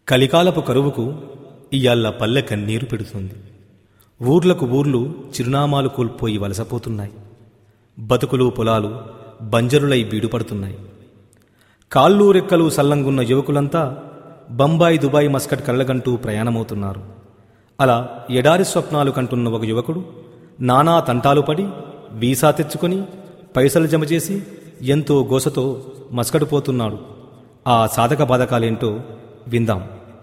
కలికాలపు కరువుకు ఇయాళ్ళ పల్లె కన్నీరు పెడుతుంది ఊర్లకు ఊర్లు చిరునామాలు కోల్పోయి వలసపోతున్నాయి బతుకులు పొలాలు బంజరులై బీడుపడుతున్నాయి కాళ్ళు రెక్కలు సల్లంగున్న యువకులంతా బంబాయి దుబాయ్ మస్కట్ కళ్ళగంటూ ప్రయాణమవుతున్నారు అలా ఎడారి స్వప్నాలు కంటున్న ఒక యువకుడు నానా తంటాలు పడి వీసా తెచ్చుకొని పైసలు జమ చేసి ఎంతో గోసతో మస్కట్ పోతున్నాడు ఆ సాధక బాధకాలేంటో విందాం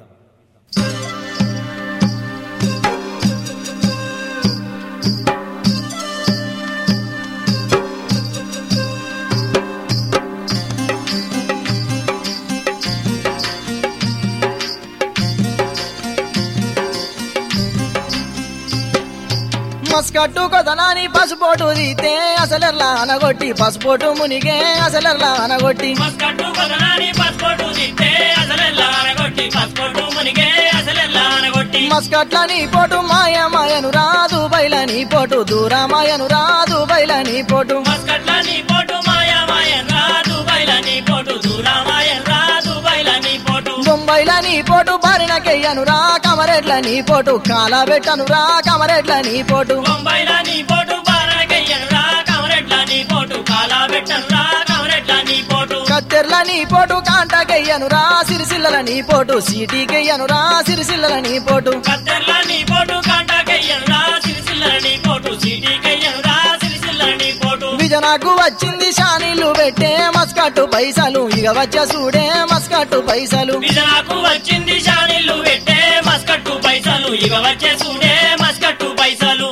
మస్కట్టు కొదనాని పసుపోటు తీతే అసలెర్లా అనగొట్టి పసుపోటు మునిగే అసలెర్లా అనగొట్టి మస్కట్టు కొదనాని పాస్పోర్టు తిట్టే అసలెల్లా అనగొట్టి పాస్పోర్టు మునిగే అసలెల్లా అనగొట్టి మస్కట్లని పోటు మాయ మాయను రాదు బయలని పోటు దూరమాయను రాదు బయలని పోటు మస్కట్ల నీ పోటు మాయా మాయన్ రా దుబాయ్ల నీ పోటు దూరామాయన్ రా దుబాయ్ల నీ పోటు బొంబాయిలని పోటు బారినకెయ్యను రా కమరెడ్ల నీ పోటు కాలబెట్టను రా కమరెడ్ల నీ పోటు బొంబాయిల నీ పోటు బారణకయ్యను రా కమరెడ్ల నీ పోటు కాలా పెట్టను రా కమరెడ్ల నీ పోటు కత్తెర్ల నీ పోటు కాంటకెయ్యను రా సిరిసిల్లల నీ పోటు సీటీకెయ్యను రా సిరిసిల్లల నీ పోటు కత్తెర్ల నీ పోటు కాంటాకయ్యను రా సిరిసిల్లల నీ పోటు సిటీకయ్యను రా సిరిసిల్లల నీ పోటు విజనకు వచ్చింది షానీలు పెట్టే మస్కట్టు పైసలు ఇక వచ్చే చూడే మస్కట్టు పైసలు నాకు వచ్చింది షానీళ్ళు పెట్టే మస్కట్టు పైసలు ఇక వచ్చే చూడే మస్కట్టు పైసలు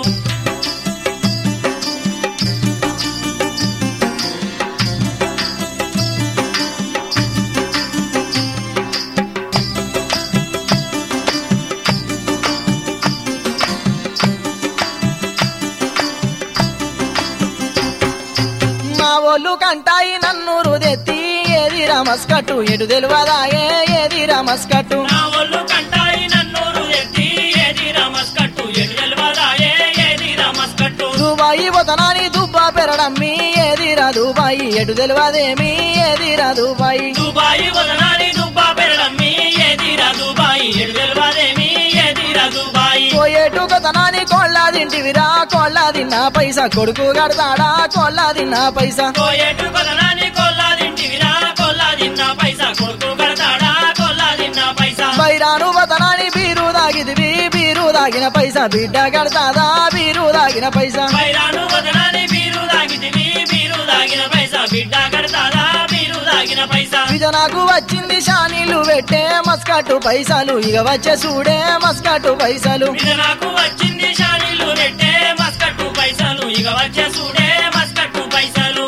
మా ఒళ్ళు కంటాయి నన్ను రుదెత్తి ఏది మస్కట్టు ఎటు తెలియదాయే ఏది మస్కట్టు నా ఒళ్ళు కంటాయి నన్నూరు ఎత్తి ఏది మస్కట్టు ఎటు తెలవదాయే ఏది మస్కట్టు దుబాయి పోతనాని దుబ్బా పెరడమ్మి ఏది రా దుబాయి ఎటు తెలియదేమి ఏది రా దుబాయి దుబాయి వదనాలి దుబ్బా పెరడమ్మి ఏది దుబాయి ఎటు తెలవదేమి ఏది దుబాయి పోయేటు కొతనాని కోళ్ళ తింటివిరా కోళ్ళ తిన్న పైసా కొడుకు కడతాడా కోళ్ళ తిన్న పైసా కోయేటు వదనాని కొల్లా తింటివిరా కొల్లా తిన్న పైసా కొడుకు కడతాడా కొల్లా తిన్న పైసా బైరాను వతనాని బీరు దాగిదివి బీరు దాగిన పైసా బిడ్డ కడతాదా బీరు దాగిన పైసా పైరాను వదనాని బీరు దాగితివి బీరు దాగిన పైసా బిడ్డ కడతాదా బీరు దాగిన పైసా విజనకు వచ్చింది షానీలు పెట్టే మస్కట్టు పైసలు ఇక వచ్చే చూడే మస్కట్టు పైసలు ఇది నాకు వచ్చింది షానీలు పెట్టే మస్కట్టు పైసలు ఇక వచ్చే చూడే మస్కట్టు పైసలు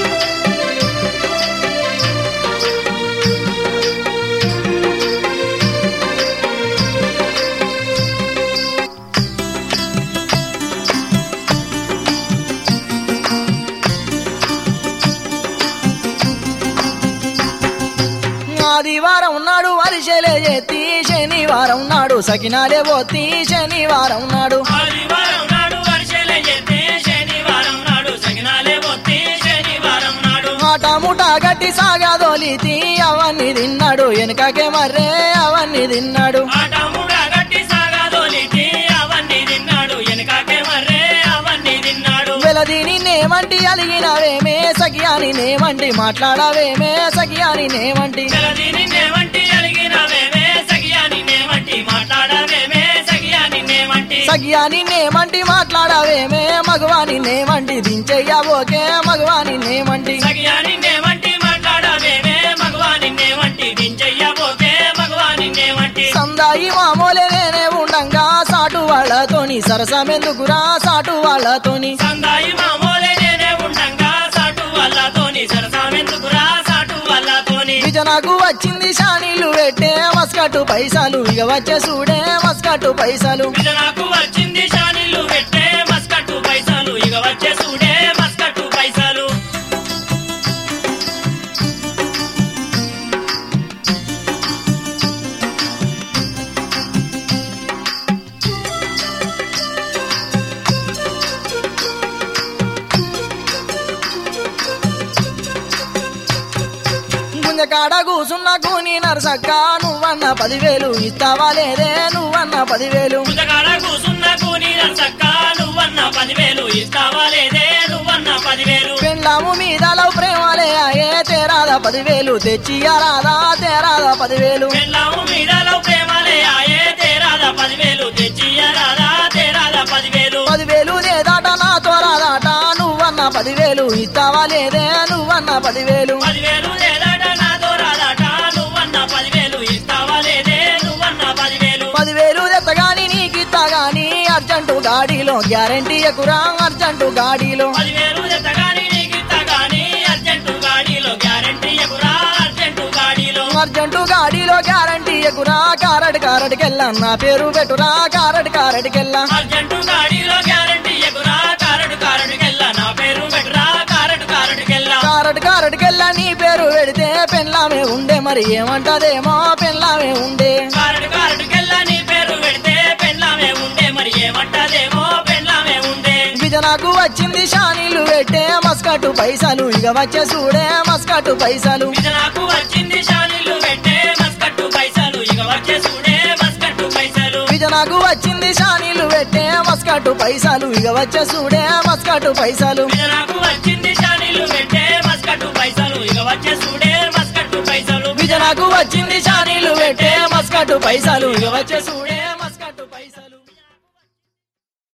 ఆదివారం నాడు వరిసెలే ఎత్తి శనివారం నాడు సకినాలే పోతి శనివారం నాడు ఆదివారం నాడు వర్షలే ఎత్తే శనివారం నాడు సగినాలే పొత్తి శనివారం నాడు ఆట ముఠ గట్టి సాగాదోలితి అవన్నీ తిన్నాడు వెనుకకే మర్రే అవన్నీ తిన్నాడు ఆట మూడ గట్టి సాగాదోలితి అవన్నీ తిన్నాడు వెనకాకే మర్రే అవన్నీ తిన్నాడు వెలదిని నేమంటి అలిగినవేమే సఖియాని నేమంటి మాట్లాడవేమే సఖియాని నేమంటి తెలదీని నేమంటి అలిగినవేమే సగియాని నేమంటి మాట్లాడవేమే సగియాని నేమంటి సఖియాని నేమంటి మాట్లాడవేమే మగవాని నేమంటి దించెయ్యబోకే మగవాని నేమంటి సగియాని నేమంటి మాట్లాడవేమే మగవాని నేమంటి దించెయ్యబోకే మగవాని నేమంటి సందాయి మామూలే నేనే ఉండంగా సాటు వాళ్ళతోని సరసమెందుకురా సాటు వాళ్ళతోని సందాయి మామూలే నేనే ఉండంగా సాటు వాళ్ళతోని సరసామెందుకురా సాటు వాళ్ళతోని విజనకు వచ్చింది షానీలు పెట్టే మస్కట్టు పైసలు ఇక వచ్చే చూడే మస్కట్టు పైసలు ఇది నాకు వచ్చింది షానీలు పెట్టే మస్కట్టు పైసలు ఇక వచ్చే చూడే మస్కట్టు పైసలు కాడ కూసున్న కూని నరసక్క నువ్వన్న పదివేలు ఇస్తావా లేదే నువ్వన్న పదివేలు పుస్తకాడ కూసున్న కూని నరసక్క నువ్వన్న పదివేలు ఇస్తావా లేదే నువ్వన్న పదివేలు పెళ్ళాము మీద లవ్ ప్రేమలే అయ్యే తేరాదా పదివేలు తెచ్చియరాదా తేరాదా పదివేలు పెళ్ళాము మీదలో ప్రేమలే ఆయే తేరాదా పదివేలు తెచ్చియరాదా తేరాదా పదివేలు పదివేలు లేదాట నాతో రాదాట నువ్వన్న పదివేలు ఇస్తావా లేదే నువ్వన్న పదివేలు పదివేలు లేదట నాతో రాదట నువ్వన్న పదివేలు ఇస్తావా లేదే నువ్వన్న పదివేలు పదివేలు తెత్తగాని నీకిత్తా గాని అర్జెంటు గాడిలో గ్యారంటీ ఎక్కురా అర్జెంటు గాడిలో పదివేలు ఎత్తగాని నీకిత్త గాని అర్జెంటు గాడిలో గ్యారంటీ ఎగురా అర్జెంటు గాడిలో అర్జెంటు గాడిలో గ్యారంటీ ఎక్కురా కారడ్ కారడ్కెళ్ళా నా పేరు పెట్టురా కారడ్ కారడ్కెళ్ళా అర్జెంటు గాడిలో గ్యారంటీ ఎగురా కారడు కారడుకెళ్ళ నా పేరు పెట్టురా కారడు కారడుకెళ్ళ కారడ్ కారడ్కెళ్ళా నీ పేరు పెడితే పెళ్ళామే ఉండే మరి ఏమంటదేమో పెళ్ళామే ఉండే కారడు కారడుకెళ్ళ నీ పేరు పెడితే పెళ్ళామే ఉండే మరి ఏమంటదేమో పెళ్ళామే ఉండే విజనకు వచ్చింది షానీలు పెట్టే మస్కట్టు పైసలు ఇక వచ్చే చూడే మస్కట్టు పైసలు ఇది నాకు వచ్చింది షానీలు పెట్టే మస్కట్టు పైసలు ఇక వచ్చే చూడే మస్కట్టు పైసలు విజనకు వచ్చింది షానీలు పెట్టే మస్కట్టు పైసలు ఇక వచ్చే చూడే మస్కట్టు పైసలు ఇది నాకు వచ్చింది షానీలు పెట్టే మస్కట్టు పైసలు ఇక వచ్చే చూడే మస్కట్టు పైసలు విజనకు వచ్చింది షానీలు పెట్టే మస్కట్టు పైసలు ఇక వచ్చే చూడే